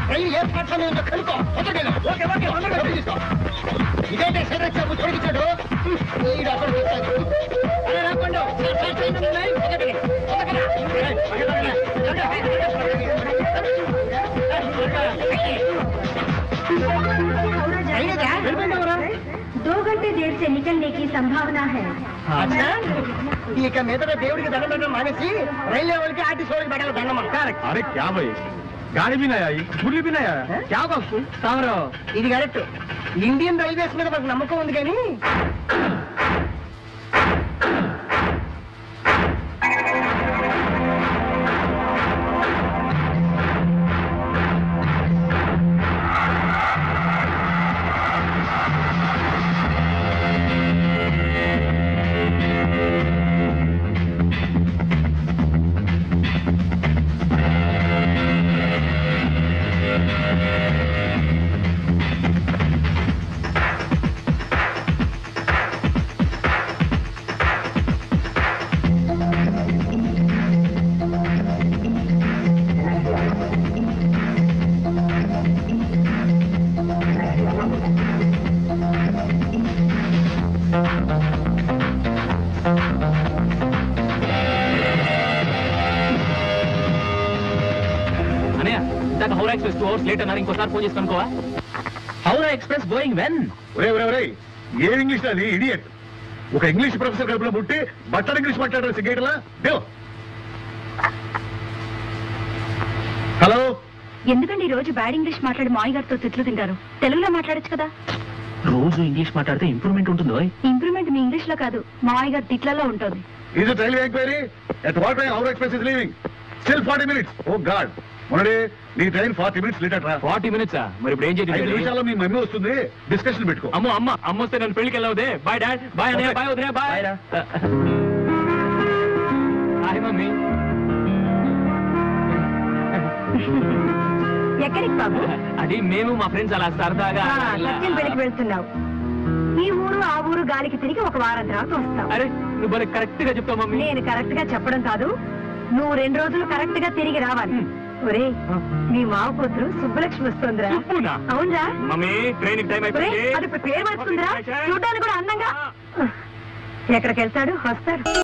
రైలు ఏ platform ఉందో కనుక్కో తొందరగా ఓకే ఓకే తొందరగా తీసుకో ఇదైతే సైడ్ వచ్చాము తొడిగించాడు ఈడు అక్కడ చూస్తాడు అరే రాకుండా సార్ సార్ ట్రైన్ ఉన్నాయి తొందరగా తొందరగా ఏయ్, తొందరగా, తొందరగా, తొందరగా. दो घंटे देर से निकलने की संभावना है అచ్చా? ఇక మీద దేవుడికి దండం పెట్టడం మానేసి రైల్వే వాళ్ళకి ఆర్టీసీ వాళ్ళకి పెట్టాలి దండం కరెక్ట్ अरे क्या भाई गाड़ी भी नहीं आई मुरली भी नहीं आया क्या बात తామరు ఇది కరెక్ట్ ఇండియన్ రైల్వేస్ మీద మాకు నమ్మకం ఉంది కానీ అనయ్య ఇందాక Howrah express two hours late అన్నారు ఇంకోసారి ఫోన్ చేసి కనుకోవా హౌరా ఎక్స్ప్రెస్ గోయింగ్ వెన్ ఒరే ఒరే ఒరే ఏ ఇంగ్లీష్ అది ఇడియట్ ఒక ఇంగ్లీష్ ప్రొఫెసర్ కడుపులో పుట్టి బట్టల ఇంగ్లీష్ మాట్లాడారు సిగ్గేటలా దేవ్ హలో ఎందుకండి ఈ రోజు బ్యాడ్ ఇంగ్లీష్ మాట్లాడి మాయ గారితో తిట్లు తింటారు తెలుగులో మాట్లాడొచ్చు కదా రోజు ఇంగ్లీష్ మాట్లాడితే ఇంప్రూవ్మెంట్ ఉంటుందో ఇంప్రూవ్మెంట్ మీ ఇంగ్లీష్ లో కాదు మావయ్య గారి తిట్లలో ఉంటుంది ఇది railway enquiry at what time Howrah express is leaving still forty minutes oh god మొన్నడే నీ ట్రైన్ ఫార్టీ మినిట్స్ లేట్ రా ఫార్టీ మినిట్స్ మరి ఇప్పుడు ఏం ఐదు చేయండి నిమిషాల్లో మీ మమ్మీ వస్తుంది డిస్కషన్ పెట్టుకో అమ్మో అమ్మ అమ్మ వస్తే నన్ను పెళ్లికి వెళ్ళవుదే బాయ్ డాడ్ బాయ్ అన్నయ్య బాయ్ వదిలే బాయ్ హాయ్ మమ్మీ ఎక్కడికి బాబు అది మేము మా ఫ్రెండ్స్ అలా సరదాగా ఆ, సత్యం పెళ్లికి వెళ్తున్నావు ఈ ఊరు ఆ ఊరు గాలికి తిరిగి ఒక వారం తర్వాత వస్తావు అరే నువ్వు భలే కరెక్ట్ గా చెప్తావు మమ్మీ నేను కరెక్ట్ గా చెప్పడం కాదు నువ్వు రెండు రోజులు కరెక్ట్ గా తిరిగి రావాలి ఒరే మీ మావ కూతురు సుబ్బలక్ష్మి వస్తుందిరా సుబ్బునా? అవునరా మమ్మీ ట్రైన్ టైం ఒరే అయిపోయింది అది ఇప్పుడు పేరు మార్చుకుందిరా చూడడానికి కూడా అందంగా ఎక్కడికి వెళ్తాడు వస్తాడు